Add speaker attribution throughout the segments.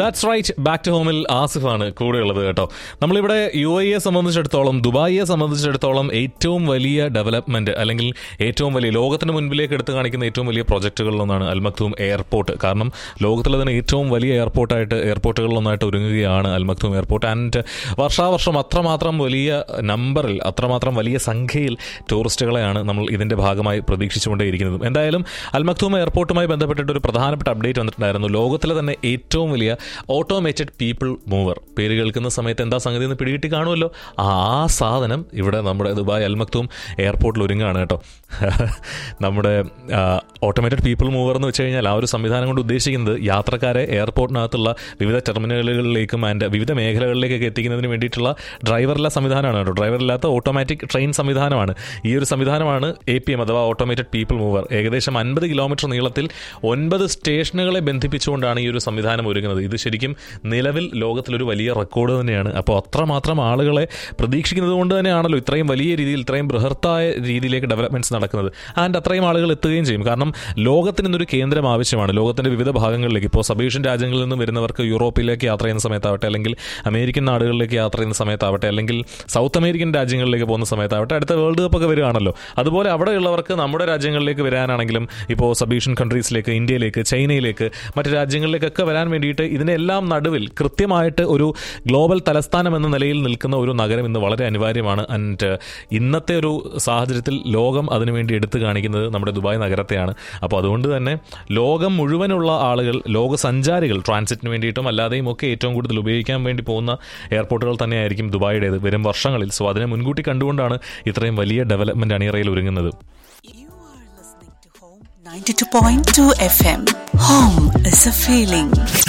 Speaker 1: That's right back to ഹോമിൽ ആസിഫാണ് കൂടെയുള്ളത് കേട്ടോ നമ്മളിവിടെ യു എയെ സംബന്ധിച്ചിടത്തോളം ദുബായിയെ സംബന്ധിച്ചിടത്തോളം ഏറ്റവും വലിയ ഡെവലപ്മെന്റ് അല്ലെങ്കിൽ ഏറ്റവും വലിയ ലോകത്തിന് മുൻപിലേക്ക് എടുത്തു കാണിക്കുന്ന ഏറ്റവും വലിയ പ്രൊജക്ടുകളിലൊന്നാണ് അൽമക്തൂം എയർപോർട്ട് കാരണം ലോകത്തിലെ തന്നെ ഏറ്റവും വലിയ എയർപോർട്ടായിട്ട് എയർപോർട്ടുകളിലൊന്നായിട്ട് ഒരുങ്ങുകയാണ് അൽമക്തൂം എയർപോർട്ട് ആൻഡ് വർഷാവർഷം അത്രമാത്രം വലിയ നമ്പറിൽ അത്രമാത്രം വലിയ സംഖ്യയിൽ ടൂറിസ്റ്റുകളെയാണ് നമ്മൾ ഇതിന്റെ ഭാഗമായി പ്രതീക്ഷിച്ചുകൊണ്ടേയിരിക്കുന്നത് എന്തായാലും അൽമക്തൂം എയർപോർട്ടുമായി ബന്ധപ്പെട്ടിട്ട് ഒരു പ്രധാനപ്പെട്ട അപ്ഡേറ്റ് വന്നിട്ടുണ്ടായിരുന്നു ലോകത്തിലെ തന്നെ ഏറ്റവും വലിയ ഓട്ടോമേറ്റഡ് പീപ്പിൾ മൂവർ പേര് കേൾക്കുന്ന സമയത്ത് എന്താ സംഗതി എന്ന് പിടികിട്ടി കാണുമല്ലോ ആ സാധനം ഇവിടെ നമ്മുടെ ദുബായ് അൽമക്തൂം എയർപോർട്ടിൽ ഒരുങ്ങുകയാണ് കേട്ടോ നമ്മുടെ ഓട്ടോമേറ്റഡ് പീപ്പിൾ മൂവർ എന്ന് വെച്ച് കഴിഞ്ഞാൽ ആ ഒരു സംവിധാനം കൊണ്ട് ഉദ്ദേശിക്കുന്നത് യാത്രക്കാരെ എയർപോർട്ടിനകത്തുള്ള വിവിധ ടെർമിനലുകളിലേക്കും ആൻഡ് വിവിധ മേഖലകളിലേക്കൊക്കെ എത്തിക്കുന്നതിന് വേണ്ടിയിട്ടുള്ള ഡ്രൈവറില്ല സംവിധാനമാണ് കേട്ടോ ഡ്രൈവറില്ലാത്ത ഓട്ടോമാറ്റിക് ട്രെയിൻ സംവിധാനമാണ് ഈ ഒരു സംവിധാനമാണ് എ പി എം അഥവാ ഓട്ടോമേറ്റഡ് പീപ്പിൾ മൂവർ ഏകദേശം അൻപത് കിലോമീറ്റർ നീളത്തിൽ ഒൻപത് സ്റ്റേഷനുകളെ ബന്ധിപ്പിച്ചുകൊണ്ടാണ് ഈ ഒരു സംവിധാനം ഒരുങ്ങുന്നത് ഇത് ശരിക്കും നിലവിൽ ലോകത്തിലൊരു വലിയ റെക്കോർഡ് തന്നെയാണ് അപ്പോൾ അത്രമാത്രം ആളുകളെ പ്രതീക്ഷിക്കുന്നത് കൊണ്ട് തന്നെയാണല്ലോ ഇത്രയും വലിയ രീതിയിൽ ഇത്രയും ബൃഹത്തായ രീതിയിലേക്ക് ഡെവലപ്മെന്റ്സ് നടക്കുന്നത് ആൻഡ് അത്രയും ആളുകൾ എത്തുകയും ചെയ്യും കാരണം ലോകത്തിന് ഇന്നൊരു കേന്ദ്രം ആവശ്യമാണ് ലോകത്തിന്റെ വിവിധ ഭാഗങ്ങളിലേക്ക് ഇപ്പോൾ സബേഷ്യൻ രാജ്യങ്ങളിൽ നിന്ന് വരുന്നവർക്ക് യൂറോപ്പിലേക്ക് യാത്ര ചെയ്യുന്ന സമയത്താവട്ടെ അല്ലെങ്കിൽ അമേരിക്കൻ നാടുകളിലേക്ക് യാത്ര ചെയ്യുന്ന സമയത്താവട്ടെ അല്ലെങ്കിൽ സൗത്ത് അമേരിക്കൻ രാജ്യങ്ങളിലേക്ക് പോകുന്ന സമയത്താവട്ടെ അടുത്ത വേൾഡ് കപ്പ് ഒക്കെ വരികയാണല്ലോ അതുപോലെ അവിടെയുള്ളവർക്ക് നമ്മുടെ രാജ്യങ്ങളിലേക്ക് വരാനാണെങ്കിലും ഇപ്പോൾ സബേഷ്യൻ കൺട്രീസിലേക്ക് ഇന്ത്യയിലേക്ക് ചൈനയിലേക്ക് മറ്റ് രാജ്യങ്ങളിലേക്കൊക്കെ വരാൻ വേണ്ടിയിട്ട് ഇതിനെല്ലാം നടുവിൽ കൃത്യമായിട്ട് ഒരു ഗ്ലോബൽ തലസ്ഥാനം എന്ന നിലയിൽ നിൽക്കുന്ന ഒരു നഗരം ഇന്ന് വളരെ അനിവാര്യമാണ് ആൻഡ് ഇന്നത്തെ ഒരു സാഹചര്യത്തിൽ ലോകം അതിനുവേണ്ടി എടുത്തു കാണിക്കുന്നത് നമ്മുടെ ദുബായ് നഗരത്തെയാണ് അപ്പോൾ അതുകൊണ്ട് തന്നെ ലോകം മുഴുവനുള്ള ആളുകൾ ലോക സഞ്ചാരികൾ ട്രാൻസിറ്റിന് വേണ്ടിയിട്ടും അല്ലാതെയും ഒക്കെ ഏറ്റവും കൂടുതൽ ഉപയോഗിക്കാൻ വേണ്ടി പോകുന്ന എയർപോർട്ടുകൾ തന്നെയായിരിക്കും ദുബായിയുടേത് വരും വർഷങ്ങളിൽ സോ അതിനെ മുൻകൂട്ടി കണ്ടുകൊണ്ടാണ് ഇത്രയും വലിയ ഡെവലപ്മെന്റ് അണിയറയിൽ ഒരുങ്ങുന്നത്
Speaker 2: You are listening to Home 92.2 FM. Home is a feeling.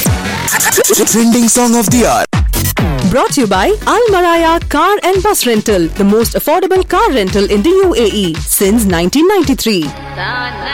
Speaker 3: Trending song of the hour.
Speaker 4: Brought to you by Al Maraya Car and Bus Rental, the most affordable car rental in the UAE since 1993.